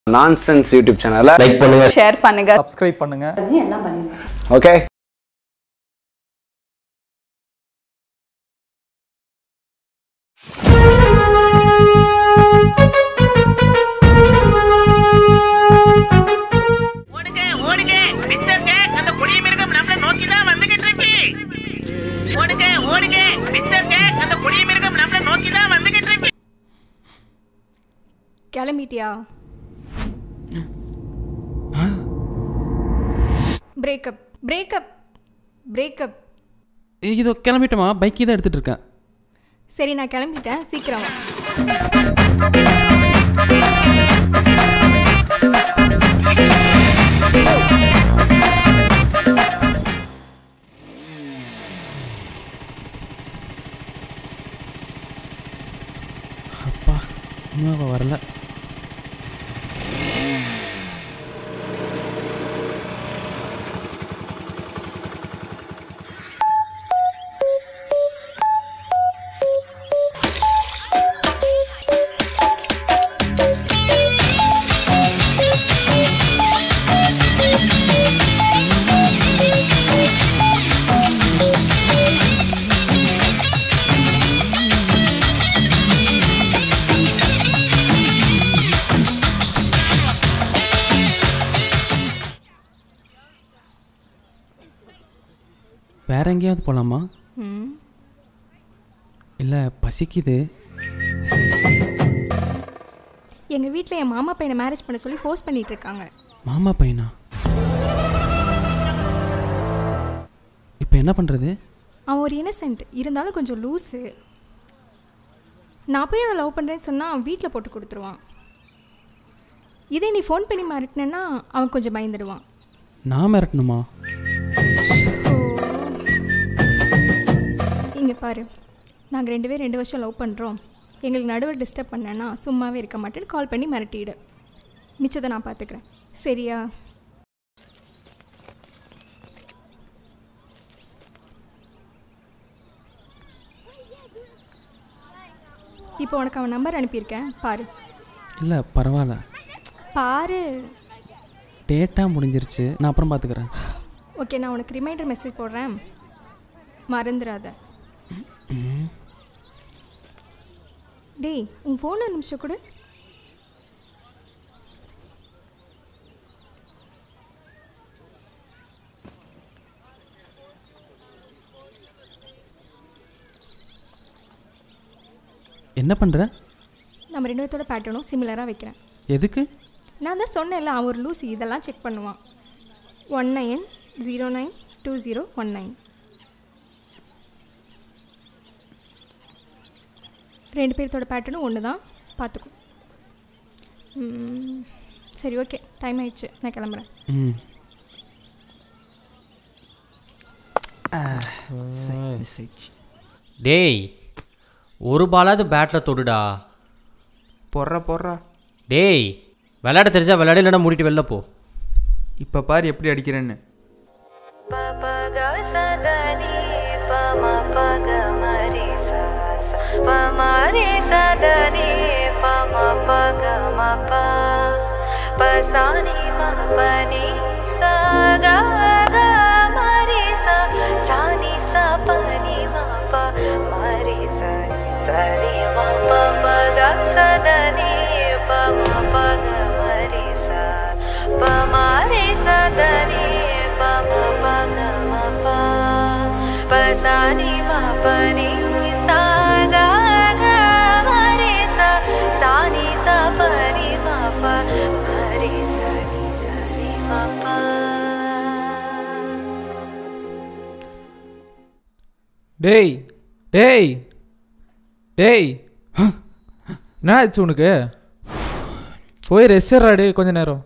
Nonsense YouTube சேனலை like பண்ணுங்க share பண்ணுங்க சப்ஸ்கிரைப் பண்ணுங்க ஓகே ஓடுங்க ஓடுங்க மிஸ்டர் கேக் அந்த புளிய மிருகம் நம்மள நோக்கி தான் வந்துகிட்டு இருக்கு ஓடுங்க ஓடுங்க மிஸ்டர் கேக் அந்த புளிய மிருகம் நம்மள நோக்கி தான் வந்துகிட்டு இருக்கு கிளம்பிட்டியா பிரேக்கப் பிரேக்கப் பிரேக்கப் ஏய், இதோ கிளம்பிட்டோமா பைக்கே தான் எடுத்துட்டு இருக்கேன் சரி நான் கிளம்பிட்டேன் சீக்கிரம் வா அப்பா இன்னும் அவ வரல வேற எங்கேயாவது போகலாமா ம் இல்லை பசிக்குது எங்கள் வீட்டில் என் மாமா பையனை மேரேஜ் பண்ண சொல்லி ஃபோர்ஸ் பண்ணிட்டு இருக்காங்க மாமா பையனா இப்போ என்ன பண்ணுறது அவன் ஒரு இன்னசென்ட் இருந்தாலும் கொஞ்சம் லூஸு நான் போய் அவனை லவ் பண்ணுறேன்னு சொன்னால் அவன் வீட்டில் போட்டு கொடுத்துருவான் இதே நீ ஃபோன் பண்ணி மாறிட்டினா அவன் கொஞ்சம் பயந்துடுவான் நான் மிரட்டணுமா இங்கே பாரு நாங்கள் ரெண்டு பேரும் ரெண்டு வருஷம் லவ் பண்ணுறோம் எங்களுக்கு நடுவில் டிஸ்டர்ப் பண்ணேன்னா சும்மாவே இருக்க மாட்டேன்னு கால் பண்ணி மிரட்டிடு மிச்சத்தை நான் பார்த்துக்கிறேன் சரியா இப்போ உனக்கு அவன் நம்பர் அனுப்பியிருக்கேன் பாரு இல்லை பரவாயில்ல பாரு டேட்டா முடிஞ்சிருச்சு நான் அப்புறம் பார்த்துக்கிறேன் ஓகே நான் உனக்கு ரிமைண்டர் மெசேஜ் போடுறேன் மறந்துடாத டேய் உன் ஃபோன் ஒரு நிமிஷம் கொடு என்ன பண்ணுற நம்ம ரெண்டு பேர்த்தோட பேட்டர்னும் சிமிலராக வைக்கிறேன் எதுக்கு நான் தான் சொன்னேன்ல அவன் ஒரு லூசி இதெல்லாம் செக் பண்ணுவான் one nine zero nine two zero one nine ரெண்டு பேர்த்தோட பேட்டர்னும் ஒன்று தான் பார்த்துக்கோ ம், சரி ஓகே டைம் ஆயிடுச்சு நான் கிளம்புறேன் ம் டேய் ஒரு பாலாவது பேட்டில் தொடுடா பொறா பொறா டேய் விளையாட தெரிஞ்சா விளையாட இல்லைன்னா மூடிட்டு வெளில போ இப்போ பாரு எப்படி அடிக்கிறேன்னு டேய் டேய் டேய் என்ன ஆச்சு உனக்கு போய் ரெஸ்ட் டே கொஞ்ச நேரம்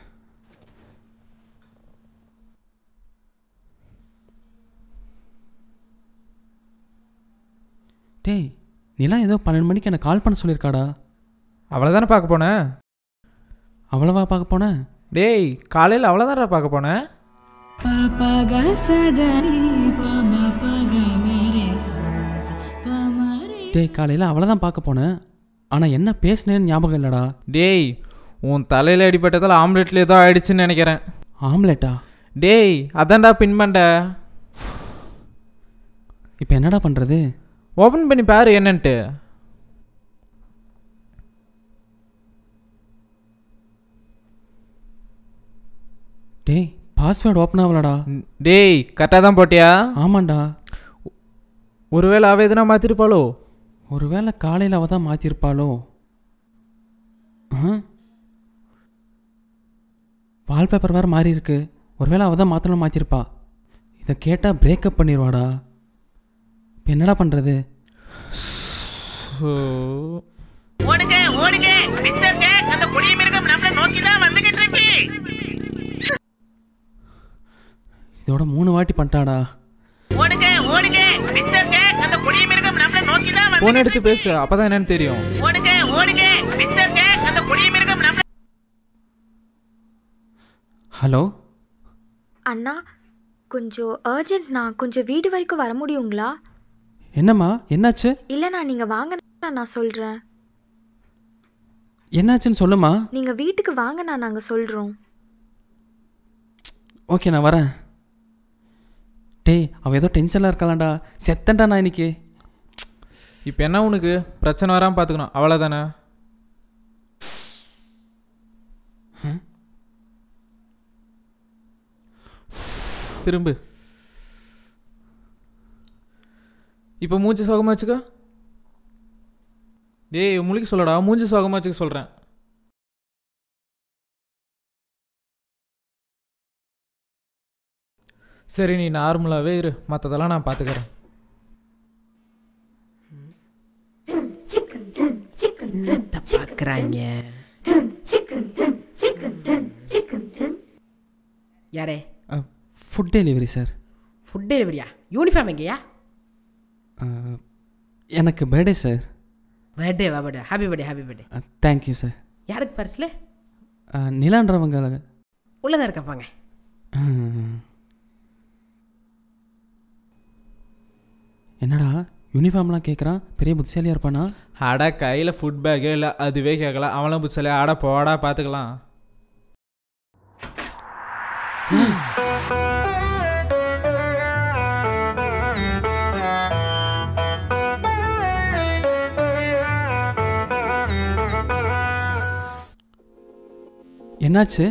டேய் நீலாம் ஏதோ பன்னெண்டு மணிக்கு எனக்கு கால் பண்ண சொல்லியிருக்காடா அவ்வளோதானே பார்க்க போனேன் அவ்வளவா பார்க்க போனேன் டேய் காலையில் அவ்வளோதானே பார்க்க போனேன் டேய் காலையில் அவளை தான் பார்க்க போனேன் ஆனால் என்ன பேசினேன்னு ஞாபகம் இல்லைடா டேய் உன் தலையில் அடிபட்டதால் ஆம்லெட்ல ஏதோ ஆயிடுச்சுன்னு நினைக்கிறேன் ஆம்லெட்டா டேய் அதான்டா பின் பண்ண இப்போ என்னடா பண்ணுறது ஓப்பன் பண்ணி பாரு என்னன்ட்டு டேய் பாஸ்வேர்டு ஓப்பன் ஆகலடா டேய் கரெக்டாக தான் போட்டியா ஆமாண்டா ஒருவேளை அவ எதுனா மாற்றிருப்பாளோ ஒருவேளை காலையில் அவள் தான் மாற்றிருப்பாளோ வால்பேப்பர் வேறு மாறி இருக்கு ஒருவேளை அவள் தான் மாற்றலாம் மாற்றிருப்பா இதை கேட்டால் பிரேக்கப் பண்ணிடுவாடா இப்போ என்னடா பண்ணுறது ஸோ ஓடுங்க ஓடுங்க மிஸ்டர் கேக் அந்த கொடிய மிருகம் நம்மள நோக்கி தான் வந்துகிட்டு இருக்கு இதோட மூணு வாட்டி பண்ணிட்டாடா ஓடுங்க ஓடுங்க மிஸ்டர் கேக் அந்த கொடிய மிருகம் நம்மள நோக்கி தான் ஃபோன் வந்து எடுத்து பேசு அப்பதான் என்னன்னு தெரியும் ஓடுங்க ஓடுங்க மிஸ்டர் கேக் அந்த கொடிய மிருகம் நம்மள ஹலோ அண்ணா கொஞ்சம் அர்ஜென்ட்ண்ணா கொஞ்சம் வீடு வரைக்கும் வர முடியுங்களா என்னம்மா என்னாச்சு இல்லைண்ணா நீங்கள் வாங்கண்ணா நான் சொல்கிறேன் என்னாச்சுன்னு சொல்லுமா நீங்கள் வீட்டுக்கு வாங்கண்ணா நாங்கள் சொல்கிறோம் ஓகே நான் வரேன் டேய் அவள் ஏதோ டென்ஷனில் இருக்கலாம்டா செத்தன்டா நான் இன்னைக்கு இப்போ என்ன உனக்கு பிரச்சனை வராமல் பார்த்துக்கணும் அவ்வளோதானே திரும்பு இப்போ மூஞ்சி சோகமா வச்சுக்கோ டேய் முழிக்க சொல்லடா மூஞ்சி சோகமா வச்சுக்க சொல்கிறேன் சரி நீ நார்மலாகவே இரு மற்றதெல்லாம் நான் பார்த்துக்கிறேன் பார்க்குறாங்க யாரே ஃபுட் டெலிவரி சார் ஃபுட் டெலிவரியா யூனிஃபார்ம் எங்கேயா எனக்கு பர்த்டே சார் பர்த்டே வா birthday happy birthday happy birthday thank you sir யாருக்கு பர்ஸில் நிலான்றவங்க உள்ளதான் இருக்கப்பாங்க என்னடா யூனிஃபார்ம்லாம் கேட்குறான் பெரிய புத்திசாலியாக இருப்பானா அட கையில் ஃபுட் பேக்கே இல்லை அதுவே கேட்கல அவனும் புச்சலே அட போடா பார்த்துக்கலாம் என்னாச்சு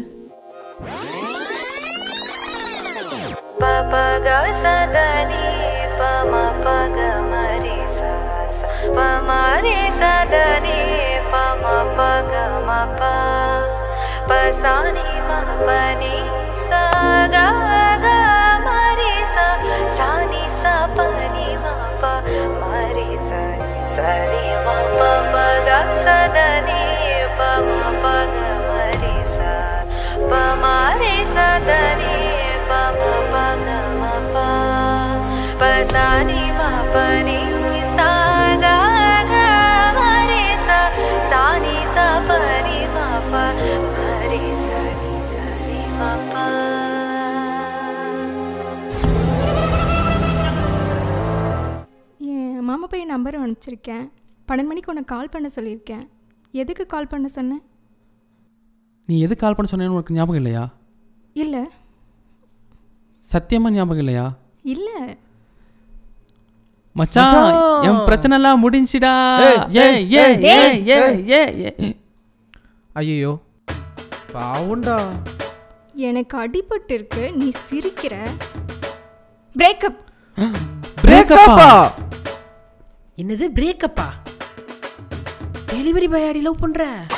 பபக சதனி பம பக மரி ச பமரி சதனி பம பக மப பசானி மபனி சக க மரி ச சானி ச பனி மப மரி சனி சரி மப பக சதனி பம பக மரி ச பமரி சதனி பம பக மப பசானி மபனி சக க மரி ச சானி ச பனி மப மரி சனி சரி மப என் மாமா பையன் நம்பர் அனுப்பிச்சிருக்கேன் பன்னெண்டு மணிக்கு உனக்கு கால் பண்ண சொல்லியிருக்கேன் எதுக்கு கால் பண்ண சொன்னேன் நீ எது கால் பண்ண சொன்னேன்னு உனக்கு ஞாபகம் இல்லையா இல்லை சத்தியமாக ஞாபகம் இல்லையா இல்லை மச்சான் மச்சான். என் பிரச்சனை எல்லாம் முடிஞ்சிடா ஏய், ஏ ஏய், ஏ ஏ ஏய், ஏ ஏய். ஏ ஏ ஐயோ பாவுண்டா எனக்கு அடிபட்டு இருக்கு நீ சிரிக்கிற பிரேக்கப் பிரேக்கப்பா என்னது பிரேக்கப்பா டெலிவரி பாய் ஆடி லவ் பண்ணுற